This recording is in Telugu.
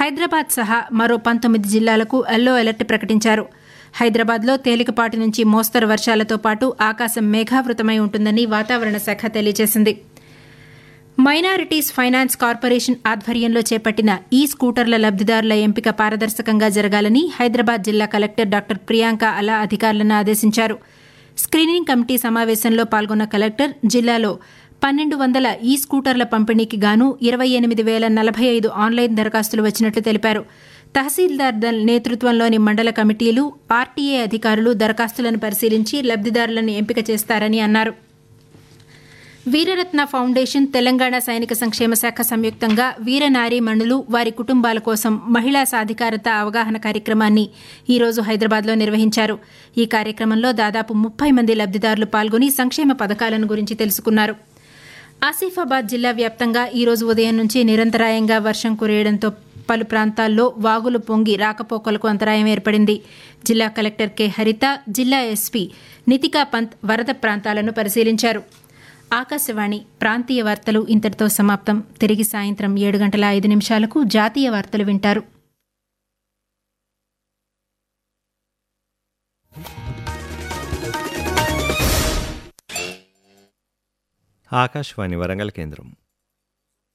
హైదరాబాద్ సహా మరో పంతొమ్మిది జిల్లాలకు ఎల్లో అలర్ట్ ప్రకటించారు హైదరాబాద్లో తేలికపాటి నుంచి మోస్తరు వర్షాలతో పాటు ఆకాశం మేఘావృతమై ఉంటుందని వాతావరణ శాఖ తెలియజేసింది మైనారిటీస్ ఫైనాన్స్ కార్పొరేషన్ ఆధ్వర్యంలో చేపట్టిన ఈ స్కూటర్ల లబ్దిదారుల ఎంపిక పారదర్శకంగా జరగాలని హైదరాబాద్ జిల్లా కలెక్టర్ డాక్టర్ ప్రియాంక అలా అధికారులను ఆదేశించారు స్క్రీనింగ్ కమిటీ సమావేశంలో పాల్గొన్న కలెక్టర్ జిల్లాలో పన్నెండు వందల ఈ స్కూటర్ల పంపిణీకి గాను ఇరవై ఎనిమిది వేల నలభై ఐదు ఆన్లైన్ దరఖాస్తులు వచ్చినట్లు తెలిపారు తహసీల్దార్ దల్ నేతృత్వంలోని మండల కమిటీలు ఆర్టీఏ అధికారులు దరఖాస్తులను పరిశీలించి లబ్దిదారులను ఎంపిక చేస్తారని అన్నారు వీరరత్న ఫౌండేషన్ తెలంగాణ సైనిక సంక్షేమ శాఖ సంయుక్తంగా వీరనారీమణులు వారి కుటుంబాల కోసం మహిళా సాధికారత అవగాహన కార్యక్రమాన్ని ఈరోజు హైదరాబాద్లో నిర్వహించారు ఈ కార్యక్రమంలో దాదాపు ముప్పై మంది లబ్దిదారులు పాల్గొని సంక్షేమ పథకాలను గురించి తెలుసుకున్నారు ఆసిఫాబాద్ జిల్లా వ్యాప్తంగా ఈ రోజు ఉదయం నుంచి నిరంతరాయంగా వర్షం కురియడంతో పలు ప్రాంతాల్లో వాగులు పొంగి రాకపోకలకు అంతరాయం ఏర్పడింది జిల్లా కలెక్టర్ కె హరిత జిల్లా ఎస్పీ నితికా పంత్ వరద ప్రాంతాలను పరిశీలించారు ఆకాశవాణి ప్రాంతీయ వార్తలు ఇంతటితో సమాప్తం తిరిగి సాయంత్రం ఏడు గంటల ఐదు నిమిషాలకు జాతీయ వార్తలు వింటారు ఆకాశవాణి వరంగల్ కేంద్రం